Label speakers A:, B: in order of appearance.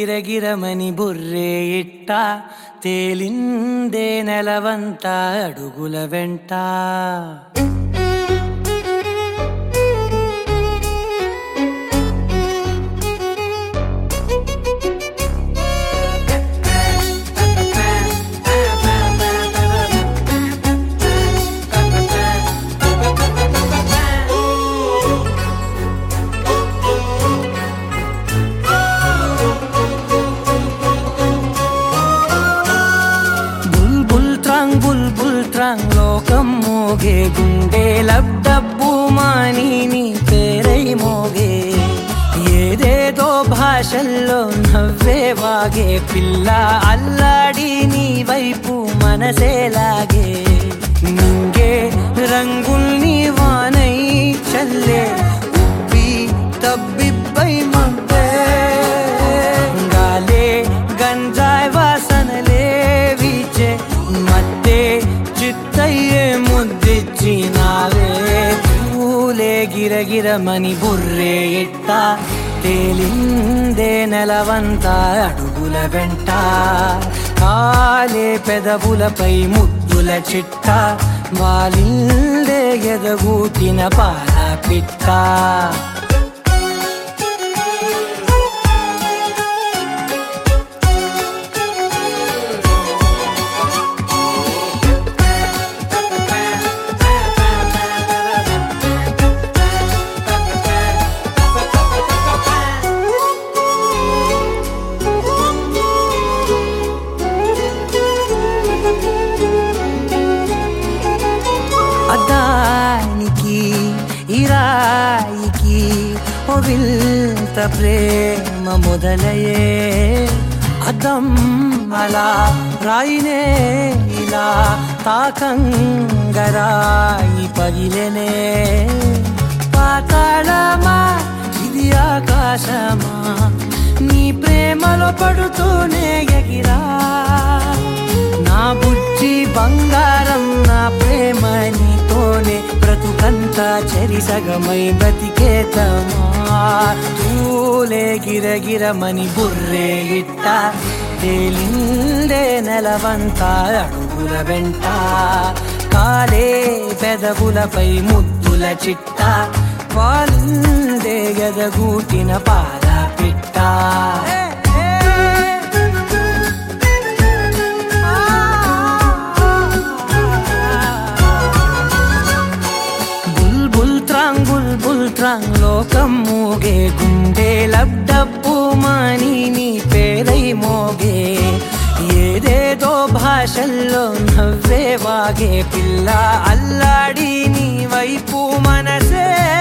A: గిరగిరమని బుర్రే ఇట్ట తేలిందే నెలవంత అడుగుల వెంట బుల్ బుల్ త్రాంగ్ బుల్ బుల్ త్రాంగ్ లోకం మోగే గుండె లబ్డబ్బు మాని నీ పేరై మోగే ఏదేదో భాషల్లో నవ్వే వాగే పిల్ల అల్లాడి నీ వైపు మనసేలాగే నింగే రంగుల్ని వానై చల్లే ఉప్పి తబ్బిబ్బై మబ్బే గాలే గంజాయ్ వాసనలే వీచే మత్తే చిత్తయ్యే ముద్దిచ్చినావే పూలే గిరగిరమని బుర్రే ఇట్ట తేలిందే నెలవంత అడుగుల వెంట కాలే పెదవులపై ముద్దుల చిట్ట వాలిందే ఎదగూటిన పాల పిట్ట అద్దానికి ఇరాయికి ఓ వింత ప్రేమ మొదలయే అద్దం అలా రాయినే ఇలా తాకంగరాయి పగిలెనే పాతాళమా ఇది ఆకాశమా నీ ప్రేమలో పడుతూనే ఎగిరా నా బుజ్జి బంగారం నా ప్రేమ నీతోనే బ్రతుకంతా చెరిసగమై బతికేతమా తూలే గిరగిరమని బుర్రే ఇట్ట తేలిందే నెలవంత అడుగుల వెంట కాలే పెదవులపై ముద్దుల చిట్ట వాళ్ళే గదగూటిన పాల పిట్ట బుల్ బుల్ త్రాంగ్ బుల్ బుల్ త్రాంగ్ లోకం మోగే గుండె లబ్డబ్బు మాని నీ పేరై మోగే ఏదేదో భాషల్లో నవ్వే వాగే పిల్ల అల్లాడి నీ వైపు మనసే